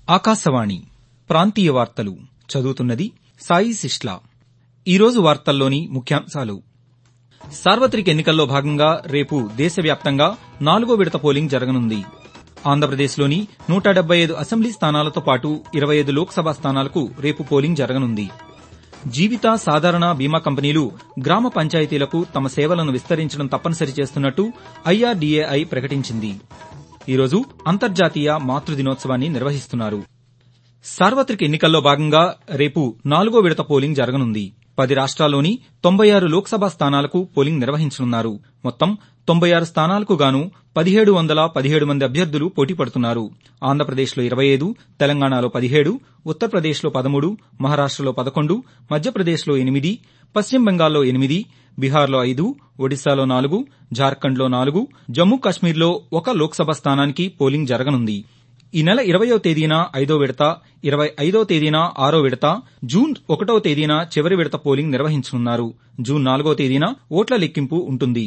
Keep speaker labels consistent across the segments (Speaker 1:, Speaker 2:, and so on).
Speaker 1: ఆకాశవాణి ప్రాంతీయ వార్తలు చదువుతున్నది సాయి సిష్లా ఈరోజు వార్తల్లోని ముఖ్యాంశాలు సార్వత్రిక ఎన్నికల్లో భాగంగా రేపు దేశవ్యాప్తంగా నాలుగో విడత పోలింగ్ జరగనుంది ఆంధ్రప్రదేశ్లోని నూట డెబ్బై ఐదు అసెంబ్లీ స్థానాలతో పాటు ఇరవై ఐదు లోక్సభ స్థానాలకు రేపు పోలింగ్ జరగనుంది జీవిత సాధారణ బీమా కంపెనీలు గ్రామ పంచాయతీలకు తమ సేవలను విస్తరించడం తప్పనిసరి చేస్తున్నట్టు ఐఆర్డీఏఐ ప్రకటించింది ఈరోజు అంతర్జాతీయ మాతృ దినోత్సవాన్ని నిర్వహిస్తున్నారు సార్వత్రిక ఎన్నికల్లో భాగంగా రేపు నాలుగో విడత పోలింగ్ జరగనుంది పది రాష్ట్రాల్లోని తొంభై ఆరు లోక్సభ స్థానాలకు పోలింగ్ నిర్వహించనున్నారు మొత్తం తొంభై ఆరు స్థానాలకు గాను పదిహేడు వందల పదిహేడు మంది అభ్యర్థులు పోటీ పడుతున్నారు ఆంధ్రప్రదేశ్లో ఇరవై ఐదు తెలంగాణలో పదిహేడు ఉత్తరప్రదేశ్లో పదమూడు మహారాష్టలో పదకొండు మధ్యప్రదేశ్లో ఎనిమిది పశ్చిమ బెంగాల్లో ఎనిమిది బీహార్లో ఐదు ఒడిశాలో నాలుగు జార్ఖండ్లో నాలుగు జమ్మూ కాశ్మీర్లో ఒక లోక్సభ స్థానానికి పోలింగ్ జరగనుంది ఈ నెల ఇరవయో తేదీన ఐదో విడత ఇరవై ఐదో తేదీన ఆరో విడత జూన్ ఒకటో తేదీన చివరి విడత పోలింగ్ నిర్వహించనున్నారు జూన్ నాలుగో తేదీన ఓట్ల లెక్కింపు ఉంటుంది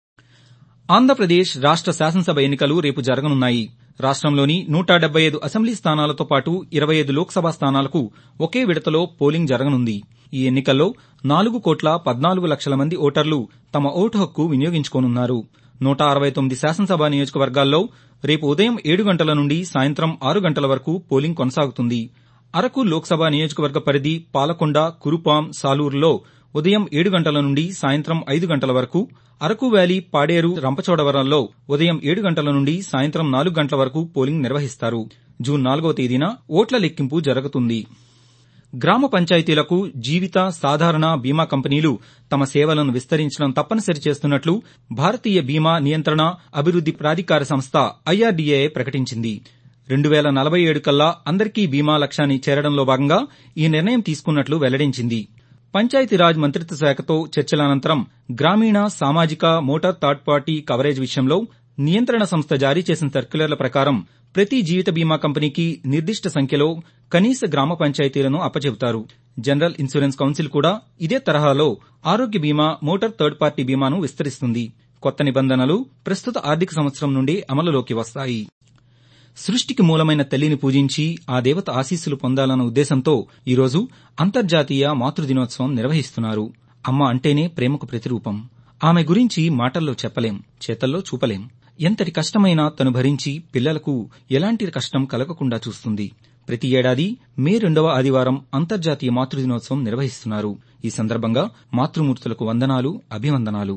Speaker 1: ఆంధ్రప్రదేశ్ రాష్ట శాసనసభ ఎన్నికలు రేపు జరగనున్నాయి రాష్టంలోని నూట డెబ్బై ఐదు అసెంబ్లీ స్థానాలతో పాటు ఇరవై ఐదు లోక్సభ స్థానాలకు ఒకే విడతలో పోలింగ్ జరగనుంది ఈ ఎన్నికల్లో నాలుగు కోట్ల పద్నాలుగు లక్షల మంది ఓటర్లు తమ ఓటు హక్కు వినియోగించుకోనున్నారు నూట అరవై తొమ్మిది శాసనసభ నియోజకవర్గాల్లో రేపు ఉదయం ఏడు గంటల నుండి సాయంత్రం ఆరు గంటల వరకు పోలింగ్ కొనసాగుతుంది అరకు లోక్సభ నియోజకవర్గ పరిధి పాలకొండ కురుపాం సాలూరులో ఉదయం ఏడు గంటల నుండి సాయంత్రం ఐదు గంటల వరకు అరకు వ్యాలీ పాడేరు రంపచోడవరంలో ఉదయం ఏడు గంటల నుండి సాయంత్రం నాలుగు గంటల వరకు పోలింగ్ నిర్వహిస్తారు జూన్ నాలుగో తేదీన ఓట్ల లెక్కింపు జరుగుతుంది గ్రామ పంచాయతీలకు జీవిత సాధారణ బీమా కంపెనీలు తమ సేవలను విస్తరించడం తప్పనిసరి చేస్తున్నట్లు భారతీయ బీమా నియంత్రణ అభివృద్ది ప్రాధికార సంస్థ ఐఆర్డీఏఐ ప్రకటించింది రెండు వేల నలభై ఏడు కల్లా అందరికీ బీమా లక్ష్యాన్ని చేరడంలో భాగంగా ఈ నిర్ణయం తీసుకున్నట్లు వెల్లడించింది పంచాయతీరాజ్ మంత్రిత్వ శాఖతో చర్చల అనంతరం గ్రామీణ సామాజిక మోటార్ థర్డ్ పార్టీ కవరేజ్ విషయంలో నియంత్రణ సంస్థ జారీ చేసిన సర్క్యులర్ల ప్రకారం ప్రతి జీవిత బీమా కంపెనీకి నిర్దిష్ట సంఖ్యలో కనీస గ్రామ పంచాయతీలను అప్పచెబుతారు జనరల్ ఇన్సూరెన్స్ కౌన్సిల్ కూడా ఇదే తరహాలో ఆరోగ్య బీమా మోటార్ థర్డ్ పార్టీ బీమాను విస్తరిస్తుంది కొత్త నిబంధనలు ప్రస్తుత ఆర్థిక సంవత్సరం నుండి అమలులోకి వస్తాయి సృష్టికి మూలమైన తల్లిని పూజించి ఆ దేవత ఆశీస్సులు పొందాలన్న ఉద్దేశంతో ఈరోజు అంతర్జాతీయ మాతృ దినోత్సవం నిర్వహిస్తున్నారు అమ్మ అంటేనే ప్రేమకు ప్రతిరూపం ఆమె గురించి మాటల్లో చెప్పలేం చేతల్లో చూపలేం ఎంతటి కష్టమైనా తను భరించి పిల్లలకు ఎలాంటి కష్టం కలగకుండా చూస్తుంది ప్రతి ఏడాది మే రెండవ ఆదివారం అంతర్జాతీయ మాతృ దినోత్సవం నిర్వహిస్తున్నారు ఈ సందర్భంగా మాతృమూర్తులకు వందనాలు అభివందనాలు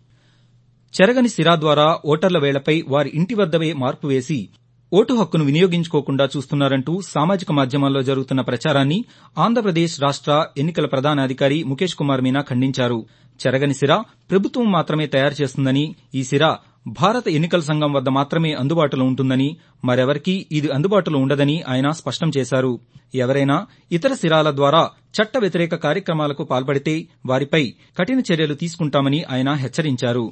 Speaker 1: చెరగని సిరా ద్వారా ఓటర్ల వేళ్లపై వారి ఇంటి వద్దవే మార్పు వేసి ఓటు హక్కును వినియోగించుకోకుండా చూస్తున్నారంటూ సామాజిక మాధ్యమాల్లో జరుగుతున్న ప్రచారాన్ని ఆంధ్రప్రదేశ్ రాష్ట ఎన్నికల ప్రధానాధికారి ముఖేష్ కుమార్ మీనా ఖండించారు చెరగని సిరా ప్రభుత్వం మాత్రమే తయారు చేస్తుందని ఈ సిరా భారత ఎన్నికల సంఘం వద్ద మాత్రమే అందుబాటులో ఉంటుందని మరెవరికీ ఇది అందుబాటులో ఉండదని ఆయన స్పష్టం చేశారు ఎవరైనా ఇతర సిరాల ద్వారా చట్ట వ్యతిరేక కార్యక్రమాలకు పాల్పడితే వారిపై కఠిన చర్యలు తీసుకుంటామని ఆయన హెచ్చరించారు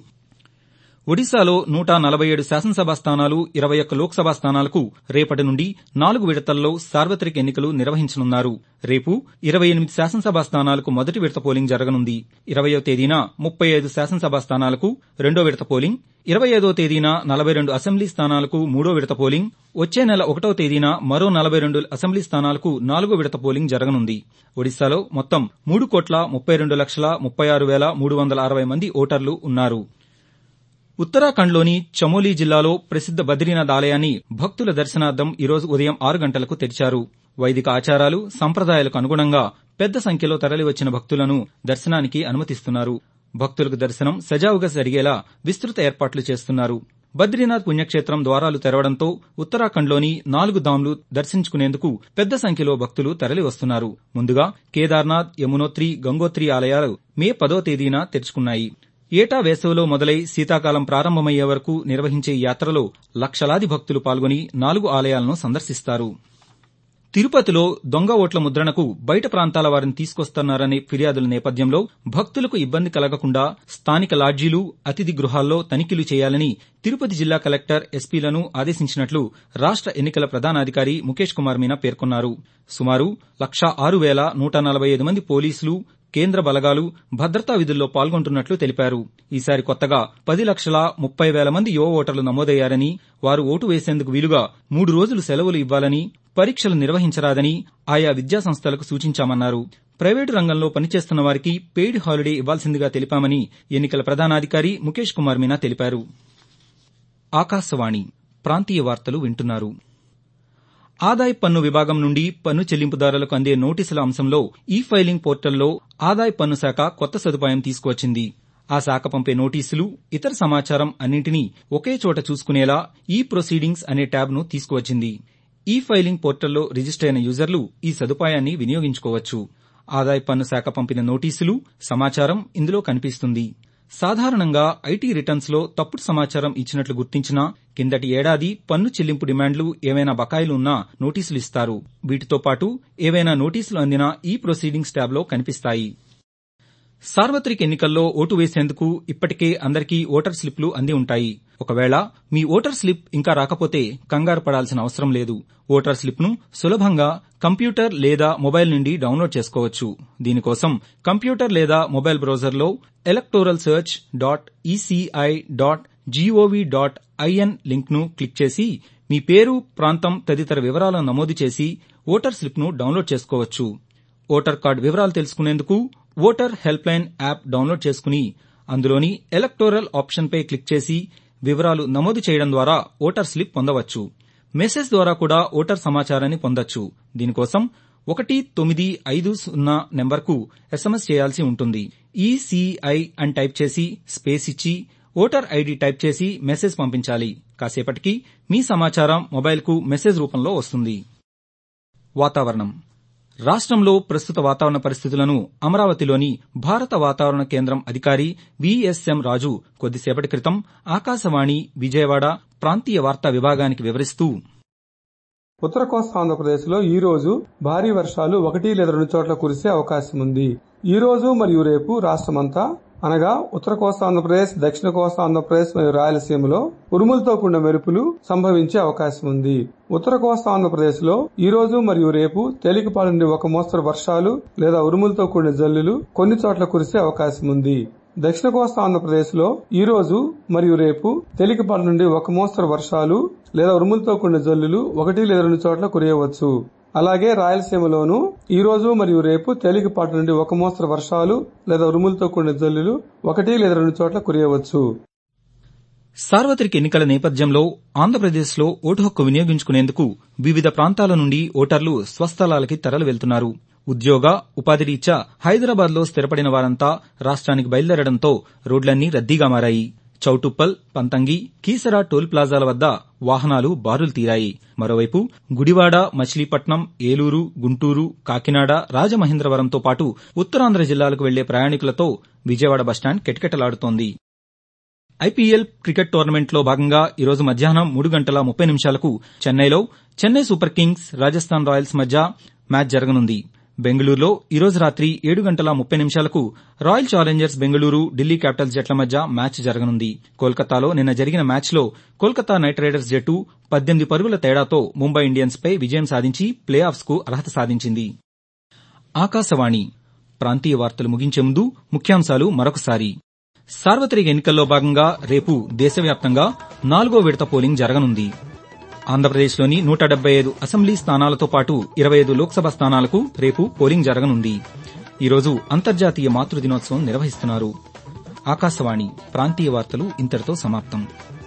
Speaker 1: ఒడిశాలో నూట నలభై ఏడు శాసనసభ స్థానాలు ఇరవై ఒక్క లోక్సభ స్థానాలకు రేపటి నుండి నాలుగు విడతల్లో సార్వత్రిక ఎన్నికలు నిర్వహించనున్నారు రేపు ఇరవై ఎనిమిది శాసనసభ స్థానాలకు మొదటి విడత పోలింగ్ జరగనుంది ఇరవయో తేదీన ముప్పై ఐదు శాసనసభ స్థానాలకు రెండో విడత పోలింగ్ ఇరవై ఐదో తేదీన నలభై రెండు అసెంబ్లీ స్థానాలకు మూడో విడత పోలింగ్ వచ్చే నెల ఒకటో తేదీన మరో నలభై రెండు అసెంబ్లీ స్థానాలకు నాలుగో విడత పోలింగ్ జరగనుంది ఒడిశాలో మొత్తం మూడు కోట్ల ముప్పై రెండు లక్షల ముప్పై ఆరు వేల మూడు వందల అరవై మంది ఓటర్లు ఉన్నారు ఉత్తరాఖండ్లోని చమోలీ జిల్లాలో ప్రసిద్ద బద్రీనాథ్ ఆలయాన్ని భక్తుల దర్శనార్థం ఈరోజు ఉదయం ఆరు గంటలకు తెరిచారు వైదిక ఆచారాలు సంప్రదాయాలకు అనుగుణంగా పెద్ద సంఖ్యలో తరలివచ్చిన భక్తులను దర్శనానికి అనుమతిస్తున్నారు భక్తులకు దర్శనం సజావుగా జరిగేలా విస్తృత ఏర్పాట్లు చేస్తున్నారు బద్రీనాథ్ పుణ్యక్షేత్రం ద్వారాలు తెరవడంతో ఉత్తరాఖండ్లోని నాలుగు ధామ్లు దర్శించుకునేందుకు పెద్ద సంఖ్యలో భక్తులు తరలి వస్తున్నారు ముందుగా కేదార్నాథ్ యమునోత్రి గంగోత్రి ఆలయాలు మే పదో తేదీన తెరుచుకున్నాయి ఏటా వేసవిలో మొదలై శీతాకాలం ప్రారంభమయ్యే వరకు నిర్వహించే యాత్రలో లక్షలాది భక్తులు పాల్గొని నాలుగు ఆలయాలను సందర్శిస్తారు తిరుపతిలో దొంగ ఓట్ల ముద్రణకు బయట ప్రాంతాల వారిని తీసుకొస్తున్నారనే ఫిర్యాదుల నేపథ్యంలో భక్తులకు ఇబ్బంది కలగకుండా స్థానిక లాడ్జీలు అతిథి గృహాల్లో తనిఖీలు చేయాలని తిరుపతి జిల్లా కలెక్టర్ ఎస్పీలను ఆదేశించినట్లు రాష్ట ఎన్నికల ప్రధానాధికారి ముఖేష్ కుమార్ మీనా పేర్కొన్నారు సుమారు లక్షా ఆరు వేల నూట నలభై ఐదు మంది పోలీసులు కేంద్ర బలగాలు భద్రతా విధుల్లో పాల్గొంటున్నట్లు తెలిపారు ఈసారి కొత్తగా పది లక్షల ముప్పై వేల మంది యువ ఓటర్లు నమోదయ్యారని వారు ఓటు వేసేందుకు వీలుగా మూడు రోజులు సెలవులు ఇవ్వాలని పరీక్షలు నిర్వహించరాదని ఆయా విద్యాసంస్థలకు సూచించామన్నారు ప్రైవేటు రంగంలో పనిచేస్తున్న వారికి పెయిడ్ హాలిడే ఇవ్వాల్సిందిగా తెలిపామని ఎన్నికల ప్రధానాధికారి ముఖేష్ కుమార్ మీనా తెలిపారు ఆకాశవాణి ప్రాంతీయ వార్తలు వింటున్నారు ఆదాయ పన్ను విభాగం నుండి పన్ను చెల్లింపుదారులకు అందే నోటీసుల అంశంలో ఈ ఫైలింగ్ పోర్టల్లో ఆదాయ పన్ను శాఖ కొత్త సదుపాయం తీసుకువచ్చింది ఆ శాఖ పంపే నోటీసులు ఇతర సమాచారం అన్నింటినీ ఒకే చోట చూసుకునేలా ఈ ప్రొసీడింగ్స్ అనే ట్యాబ్ను తీసుకువచ్చింది ఈ ఫైలింగ్ పోర్టల్లో రిజిస్టర్ అయిన యూజర్లు ఈ సదుపాయాన్ని వినియోగించుకోవచ్చు ఆదాయ పన్ను శాఖ పంపిన నోటీసులు సమాచారం ఇందులో కనిపిస్తుంది సాధారణంగా ఐటీ రిటర్న్స్ లో తప్పుడు సమాచారం ఇచ్చినట్లు గుర్తించినా కిందటి ఏడాది పన్ను చెల్లింపు డిమాండ్లు ఏవైనా బకాయిలు ఉన్నా నోటీసులు ఇస్తారు వీటితో పాటు ఏవైనా నోటీసులు అందినా ఈ ప్రొసీడింగ్స్ ట్యాబ్లో కనిపిస్తాయి సార్వత్రిక ఎన్నికల్లో ఓటు వేసేందుకు ఇప్పటికే అందరికీ ఓటర్ స్లిప్లు అంది ఉంటాయి ఒకవేళ మీ ఓటర్ స్లిప్ ఇంకా రాకపోతే కంగారు పడాల్సిన అవసరం లేదు ఓటర్ స్లిప్ను సులభంగా కంప్యూటర్ లేదా మొబైల్ నుండి డౌన్లోడ్ చేసుకోవచ్చు దీనికోసం కంప్యూటర్ లేదా మొబైల్ బ్రౌజర్లో electoral search dot ECI dot GOV dot IN లింక్ను క్లిక్ చేసి మీ పేరు ప్రాంతం తదితర వివరాలను నమోదు చేసి ఓటర్ స్లిప్ను డౌన్లోడ్ చేసుకోవచ్చు ఓటర్ కార్డు వివరాలు తెలుసుకునేందుకు voter helpline app download చేసుకుని అందులోని ఎలక్టోరల్ ఆప్షన్పై క్లిక్ చేసి వివరాలు నమోదు చేయడం ద్వారా ఓటర్ స్లిప్ పొందవచ్చు మెసేజ్ ద్వారా కూడా ఓటర్ సమాచారాన్ని పొందొచ్చు దీనికోసం ఒకటి తొమ్మిది ఐదు సున్నా నెంబర్కు ఎస్ఎంఎస్ చేయాల్సి ఉంటుంది ఈసీఐ అని టైప్ చేసి స్పేస్ ఇచ్చి ఓటర్ ఐడి టైప్ చేసి మెసేజ్ పంపించాలి కాసేపటికి మీ సమాచారం మొబైల్కు మెసేజ్ రూపంలో వస్తుంది వాతావరణం రాష్ట్రంలో ప్రస్తుత వాతావరణ పరిస్థితులను అమరావతిలోని భారత వాతావరణ కేంద్రం అధికారి విఎస్ఎం రాజు కొద్దిసేపటి క్రితం ఆకాశవాణి విజయవాడ ప్రాంతీయ వార్తా విభాగానికి వివరిస్తూ
Speaker 2: ఉత్తర కోస్తా ఆంధ్రప్రదేశ్లో ఈ రోజు భారీ వర్షాలు ఒకటి లేదా రెండు చోట్ల కురిసే అవకాశం ఉంది ఈ రోజు మరియు రేపు రాష్ట్రమంతా అనగా ఉత్తర కోస్తా ఆంధ్రప్రదేశ్ దక్షిణ కోస్తా ఆంధ్రప్రదేశ్ మరియు రాయలసీమలో ఉరుములతో కూడిన మెరుపులు సంభవించే అవకాశం ఉంది ఉత్తర కోస్తా ఆంధ్రప్రదేశ్ లో ఈ రోజు మరియు రేపు తేలికపాటి నుండి ఒక మోస్తరు వర్షాలు లేదా ఉరుములతో కూడిన జల్లులు కొన్ని చోట్ల కురిసే అవకాశం ఉంది దక్షిణ కోస్తా ఆంధ్రప్రదేశ్ లో ఈ రోజు మరియు రేపు తేలికపాటి నుండి ఒక మోస్తరు వర్షాలు లేదా ఉరుములతో కూడిన జల్లులు ఒకటి లేదా రెండు చోట్ల కురియవచ్చు అలాగే రాయలసీమలోను ఈ రోజు మరియు రేపు తేలికపాటి నుండి ఒక మోస్తరు వర్షాలు లేదా ఉరుములతో కూడిన జల్లులు ఒకటి లేదా రెండు చోట్ల కురియవచ్చు
Speaker 1: సార్వత్రిక ఎన్నికల నేపథ్యంలో ఆంధ్రప్రదేశ్లో ఓటు హక్కు వినియోగించుకునేందుకు వివిధ ప్రాంతాల నుండి ఓటర్లు స్వస్థలాలకి తరలి వెళ్తున్నారు ఉద్యోగ ఉపాధి రీత్యా హైదరాబాద్లో స్థిరపడిన వారంతా రాష్ట్రానికి బయలుదేరడంతో రోడ్లన్నీ రద్దీగా మారాయి చౌటుప్పల్ పంతంగి కీసరా టోల్ ప్లాజాల వద్ద వాహనాలు బారులు తీరాయి మరోవైపు గుడివాడ మచిలీపట్నం ఏలూరు గుంటూరు కాకినాడ రాజమహేంద్రవరంతో పాటు ఉత్తరాంధ్ర జిల్లాలకు వెళ్లే ప్రయాణికులతో విజయవాడ బస్టాండ్ కిటకిటలాడుతోంది ఐపీఎల్ క్రికెట్ టోర్నమెంట్లో భాగంగా ఈరోజు మధ్యాహ్నం మూడు గంటల ముప్పై నిమిషాలకు చెన్నైలో Chennai Super Kings Rajasthan Royals మధ్య మ్యాచ్ జరగనుంది బెంగళూరులో ఈరోజు రాత్రి ఏడు గంటల ముప్పై నిమిషాలకు Royal Challengers Bengaluru Delhi Capitals జట్ల మధ్య మ్యాచ్ జరగనుంది కోల్కతాలో నిన్న జరిగిన మ్యాచ్లో కోల్కతా నైట్ రైడర్స్ జట్టు పద్దెనిమిది పరుగుల తేడాతో ముంబై ఇండియన్స్ పై విజయం సాధించి ప్లే ఆఫ్స్ కు అర్హత సాధించింది ఆకాశవాణి ప్రాంతీయ వార్తలు ముగించే ముందు ముఖ్యాంశాలు మరొకసారి సార్వత్రిక ఎన్నికల్లో భాగంగా రేపు దేశవ్యాప్తంగా నాలుగో విడత పోలింగ్ జరగనుంది ఆంధ్రప్రదేశ్లోని నూట డెబ్బై ఐదు అసెంబ్లీ స్థానాలతో పాటు ఇరవై ఐదు లోక్సభ స్థానాలకు రేపు పోలింగ్ జరగనుంది ఈరోజు అంతర్జాతీయ మాతృ దినోత్సవం నిర్వహిస్తున్నారు ఆకాశవాణి ప్రాంతీయ వార్తలు ఇంతటితో సమాప్తం